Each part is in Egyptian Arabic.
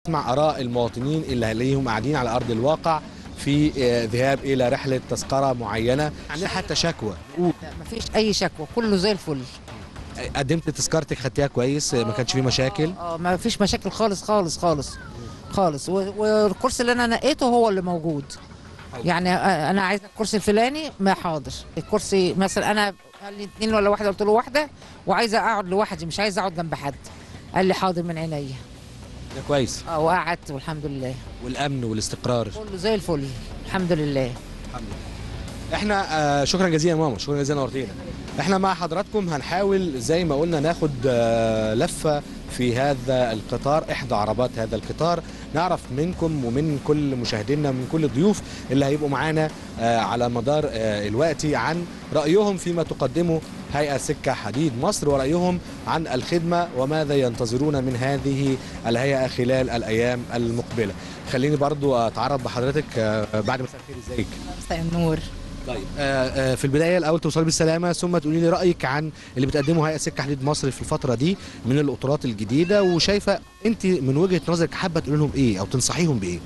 نسمع اراء المواطنين اللي هنلاقيهم قاعدين على ارض الواقع في آه، ذهاب الى رحله تذكره معينه عندنا حتى شكوى لا مفيش اي شكوى كله زي الفل قدمت تذكرتك خدتيها كويس ما كانش فيه مشاكل اه ما فيش مشاكل خالص خالص خالص خالص و- والكرسي اللي انا نقيته هو اللي موجود يعني آه، انا عايزه الكرسي الفلاني ما حاضر الكرسي مثلا انا قال لي اتنين ولا واحده قلت له واحده وعايزه اقعد لوحدي مش عايزه اقعد جنب حد قال لي حاضر من عينيا ده كويس اه وقعدت والحمد لله والامن والاستقرار كله زي الفل الحمد لله احنا آه شكرا جزيلا يا ماما شكرا جزيلا نورتينا احنا مع حضراتكم هنحاول زي ما قلنا ناخد آه لفه في هذا القطار احدى عربات هذا القطار نعرف منكم ومن كل مشاهدينا ومن كل الضيوف اللي هيبقوا معانا آه على مدار آه الوقت عن رايهم فيما تقدمه هيئه سكه حديد مصر ورايهم عن الخدمه وماذا ينتظرون من هذه الهيئه خلال الايام المقبله خليني برضو اتعرف بحضرتك آه بعد مساء الخير ازيك مساء النور طيب آه آه في البدايه الاول توصلي بالسلامه ثم تقولي لي رايك عن اللي بتقدمه هيئه سكه حديد مصر في الفتره دي من القطارات الجديده وشايفه انت من وجهه نظرك حابه تقول لهم ايه او تنصحيهم بايه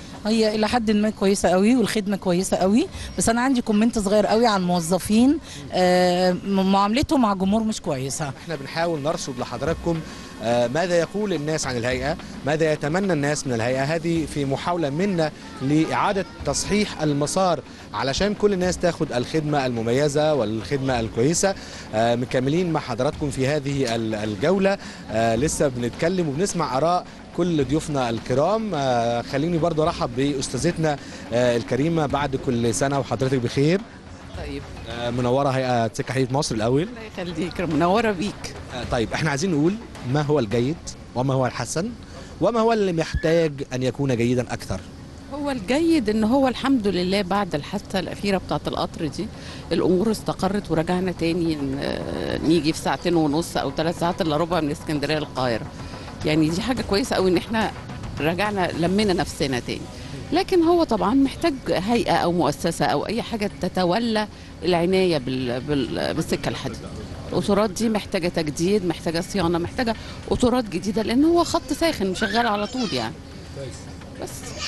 هي الى حد ما كويسه قوي والخدمه كويسه قوي بس انا عندي كومنت صغير قوي عن الموظفين آه، م- معاملتهم مع الجمهور مش كويسه احنا بنحاول نرصد لحضراتكم آه، ماذا يقول الناس عن الهيئة ماذا يتمنى الناس من الهيئة هذه في محاولة منا لإعادة تصحيح المسار علشان كل الناس تاخد الخدمة المميزة والخدمة الكويسة آه، مكملين مع حضراتكم في هذه ال- الجولة آه، لسه بنتكلم وبنسمع آراء كل ضيوفنا الكرام آه، خليني برضو ارحب باستاذتنا آه، الكريمه بعد كل سنه وحضرتك بخير طيب آه، منوره هيئه سكه حديد مصر الاول الله يخليك منوره بيك آه، طيب احنا عايزين نقول ما هو الجيد وما هو الحسن وما هو اللي محتاج ان يكون جيدا اكثر هو الجيد ان هو الحمد لله بعد الحادثه الاخيره بتاعه القطر دي الامور استقرت ورجعنا تاني ن- آه، نيجي في ساعتين ونص او ثلاث ساعات الا ربع من اسكندريه للقاهره يعني دي حاجه كويسه قوي ان احنا رجعنا لمينا نفسنا تاني لكن هو طبعا محتاج هيئه او مؤسسه او اي حاجه تتولى العنايه بال... بال... بالسكه الحديد القطارات دي محتاجه تجديد محتاجه صيانه محتاجه قطارات جديده لان هو خط ساخن شغال على طول يعني بس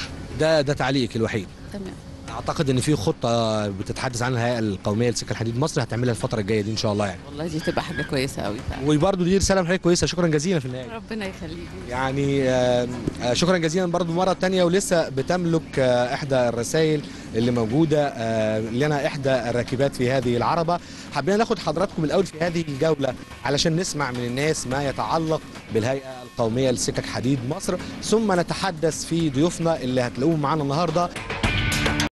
ده ده تعليقك الوحيد تمام اعتقد ان في خطه بتتحدث عنها الهيئه القوميه لسكه الحديد مصر هتعملها الفتره الجايه دي ان شاء الله يعني والله دي تبقى حاجه كويسه قوي فعلا وبرضه دي رساله من حضرتك كويسه شكرا جزيلا في النهايه ربنا يخليك يعني آه، آه، شكرا جزيلا برضو مرة تانية ولسه بتملك آه، إحدى الرسائل اللي موجودة آه، لنا إحدى الراكبات في هذه العربة حابين ناخد حضراتكم الأول في هذه الجولة علشان نسمع من الناس ما يتعلق بالهيئة القومية لسكك حديد مصر ثم نتحدث في ضيوفنا اللي هتلاقوهم معانا النهاردة